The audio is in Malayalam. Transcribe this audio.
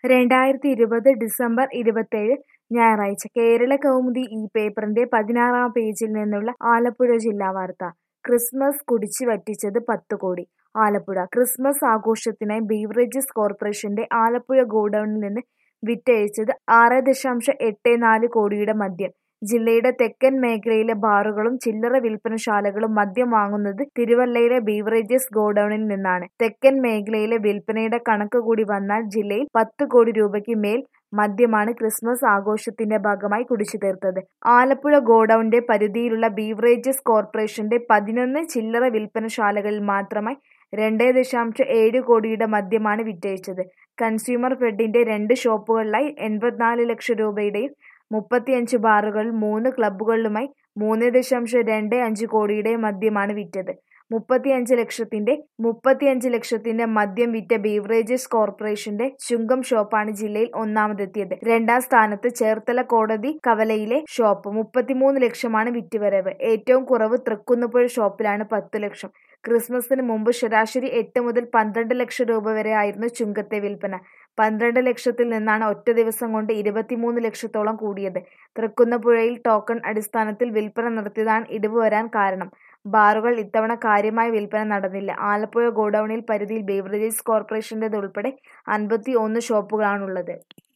രണ്ടായിരത്തി ഇരുപത് ഡിസംബർ ഇരുപത്തേഴ് ഞായറാഴ്ച കേരള കൗമുദി ഈ പേപ്പറിന്റെ പതിനാറാം പേജിൽ നിന്നുള്ള ആലപ്പുഴ ജില്ലാ വാർത്ത ക്രിസ്മസ് കുടിച്ചു വറ്റിച്ചത് പത്ത് കോടി ആലപ്പുഴ ക്രിസ്മസ് ആഘോഷത്തിനായി ബീവറേജസ് കോർപ്പറേഷന്റെ ആലപ്പുഴ ഗോഡൌണിൽ നിന്ന് വിറ്റഴിച്ചത് ആറ് ദശാംശം എട്ട് നാല് കോടിയുടെ മദ്യം ജില്ലയുടെ തെക്കൻ മേഖലയിലെ ബാറുകളും ചില്ലറ വിൽപ്പനശാലകളും മദ്യം വാങ്ങുന്നത് തിരുവല്ലയിലെ ബീവറേജസ് ഗോഡൌണിൽ നിന്നാണ് തെക്കൻ മേഖലയിലെ വിൽപ്പനയുടെ കണക്ക് കൂടി വന്നാൽ ജില്ലയിൽ പത്ത് കോടി രൂപയ്ക്ക് മേൽ മദ്യമാണ് ക്രിസ്മസ് ആഘോഷത്തിന്റെ ഭാഗമായി കുടിച്ചു തീർത്തത് ആലപ്പുഴ ഗോഡൌണിന്റെ പരിധിയിലുള്ള ബീവറേജസ് കോർപ്പറേഷന്റെ പതിനൊന്ന് ചില്ലറ വിൽപ്പനശാലകളിൽ മാത്രമായി രണ്ടേ ദശാംശം ഏഴ് കോടിയുടെ മദ്യമാണ് വിറ്റഴിച്ചത് കൺസ്യൂമർ ഫെഡിന്റെ രണ്ട് ഷോപ്പുകളിലായി എൺപത്തിനാല് ലക്ഷം രൂപയുടെയും മുപ്പത്തിയഞ്ച് ബാറുകളിൽ മൂന്ന് ക്ലബ്ബുകളിലുമായി മൂന്ന് ദശാംശം രണ്ട് അഞ്ച് കോടിയുടെയും മദ്യമാണ് വിറ്റത് മുപ്പത്തിയഞ്ച് ലക്ഷത്തിന്റെ മുപ്പത്തിയഞ്ച് ലക്ഷത്തിന്റെ മദ്യം വിറ്റ ബീവറേജസ് കോർപ്പറേഷന്റെ ചുങ്കം ഷോപ്പാണ് ജില്ലയിൽ ഒന്നാമതെത്തിയത് രണ്ടാം സ്ഥാനത്ത് ചേർത്തല കോടതി കവലയിലെ ഷോപ്പ് മുപ്പത്തിമൂന്ന് ലക്ഷമാണ് വിറ്റുവരവ് ഏറ്റവും കുറവ് തൃക്കുന്നപ്പുഴ ഷോപ്പിലാണ് പത്ത് ലക്ഷം ക്രിസ്മസിന് മുമ്പ് ശരാശരി എട്ട് മുതൽ പന്ത്രണ്ട് ലക്ഷം രൂപ വരെ ആയിരുന്നു ചുങ്കത്തെ വിൽപ്പന പന്ത്രണ്ട് ലക്ഷത്തിൽ നിന്നാണ് ഒറ്റ ദിവസം കൊണ്ട് ഇരുപത്തിമൂന്ന് ലക്ഷത്തോളം കൂടിയത് തൃക്കുന്നപ്പുഴയിൽ ടോക്കൺ അടിസ്ഥാനത്തിൽ വിൽപ്പന നടത്തിയതാണ് ഇടിവ് വരാൻ കാരണം ബാറുകൾ ഇത്തവണ കാര്യമായ വിൽപ്പന നടന്നില്ല ആലപ്പുഴ ഗോഡൌണിൽ പരിധിയിൽ ബീവറേജസ് കോർപ്പറേഷന്റേതുൾപ്പെടെ അൻപത്തി ഒന്ന് ഷോപ്പുകളാണുള്ളത്